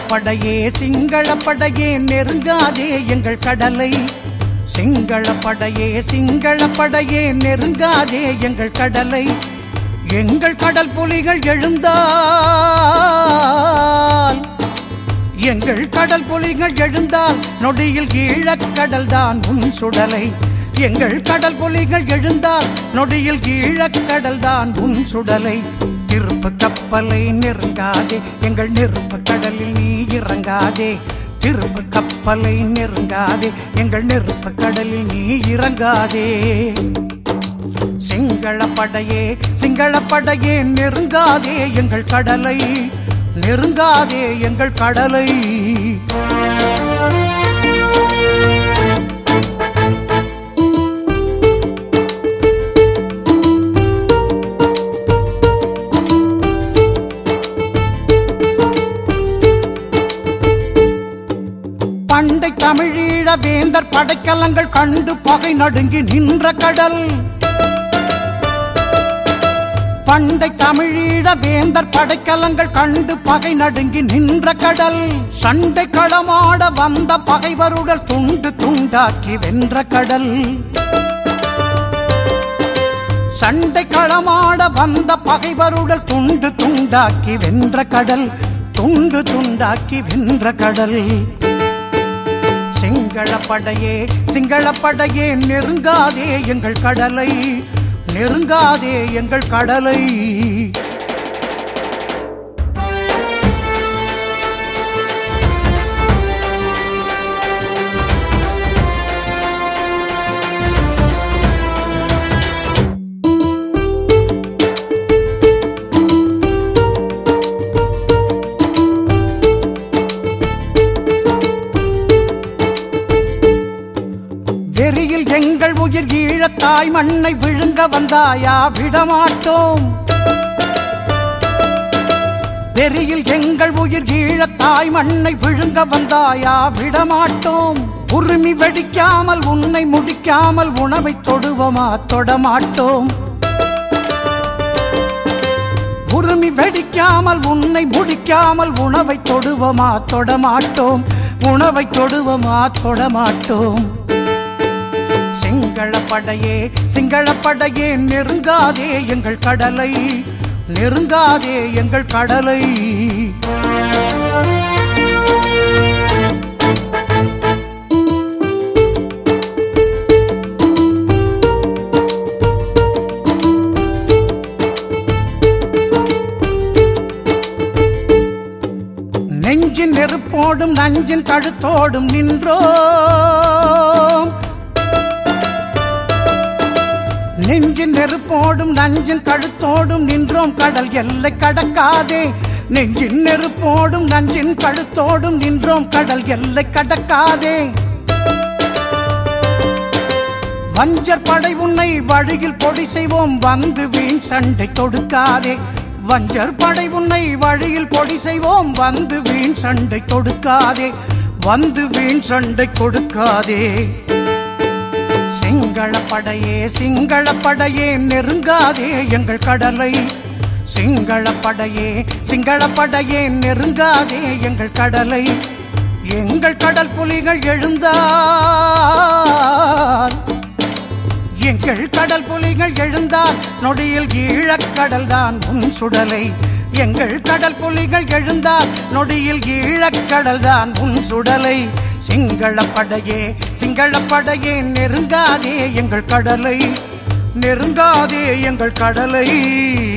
படையே சிங்கள படையே நெருங்காதே எங்கள் கடலை சிங்கள படையே சிங்கள படையே நெருங்காதே எங்கள் கடலை எங்கள் கடல் புலிகள் எழுந்தால் எங்கள் கடல் புலிகள் எழுந்தால் நொடியில் ஈழக்கடல் தான் உன் சுடலை எங்கள் கடல் புலிகள் எழுந்தால் நொடியில் ஈழக்கடல் தான் உன் சுடலை திருப்பு கப்பலை நெருங்காதே எங்கள் நெருப்பு கடலில் நீ இறங்காதே திருப்பு கப்பலை நெருங்காதே எங்கள் நெருப்பு கடலில் நீ இறங்காதே சிங்கள படையே சிங்கள படையே நெருங்காதே எங்கள் கடலை நெருங்காதே எங்கள் கடலை பண்டை தமிழீழ வேந்தர் படைக்கலங்கள் கண்டு பகை நடுங்கி நின்ற கடல் பண்டை தமிழீழ வேந்தர் படைக்கலங்கள் கண்டு பகை நடுங்கி நின்ற கடல் சண்டை களமாட வந்த பகைவருடல் துண்டு துண்டாக்கி வென்ற கடல் சண்டை களமாட வந்த பகைவருடல் துண்டு துண்டாக்கி வென்ற கடல் துண்டு துண்டாக்கி வென்ற கடல் சிங்கள படையே சிங்கள படையே நெருங்காதே எங்கள் கடலை நெருங்காதே எங்கள் கடலை வெறியில் எங்கள் உயிர் ஈழத்தாய் மண்ணை விழுங்க வந்தாயா விடமாட்டோம் வெறியில் எங்கள் உயிர் ஈழத்தாய் மண்ணை விழுங்க வந்தாயா விடமாட்டோம் உரிமை வெடிக்காமல் உன்னை முடிக்காமல் உணவை தொடுவோமா தொடமாட்டோம் உரிமை வெடிக்காமல் உன்னை முடிக்காமல் உணவை தொடுவோமா தொடமாட்டோம் உணவை தொடுவோமா தொடமாட்டோம் சிங்கள படையே சிங்கள படையே நெருங்காதே எங்கள் கடலை நெருங்காதே எங்கள் கடலை நெஞ்சின் நெருப்போடும் நஞ்சின் கழுத்தோடும் நின்றோம் நெஞ்சின் நெருப்போடும் நஞ்சின் கழுத்தோடும் நின்றோம் கடல் எல்லை கடக்காதே நெஞ்சின் நெருப்போடும் நஞ்சின் கழுத்தோடும் நின்றோம் கடல் எல்லை கடக்காதே வஞ்சர் படை உன்னை வழியில் பொடி செய்வோம் வந்து வீண் சண்டை தொடுக்காதே வஞ்சர் படை உன்னை வழியில் பொடி செய்வோம் வந்து வீண் சண்டை தொடுக்காதே வந்து வீண் சண்டை கொடுக்காதே சிங்கள படையே சிங்கள படையே நெருங்காதே எங்கள் கடலை சிங்கள படையே சிங்கள படையே நெருங்காதே எங்கள் கடலை எங்கள் கடல் புலிகள் எழுந்தால் எங்கள் கடல் புலிகள் எழுந்தால் நொடியில் ஈழக்கடல் தான் உன் சுடலை எங்கள் கடல் புலிகள் எழுந்தால் நொடியில் ஈழக்கடல் தான் உன் சுடலை சிங்கள படையே சிங்கள படையே நெருங்காதே எங்கள் கடலை நெருங்காதே எங்கள் கடலை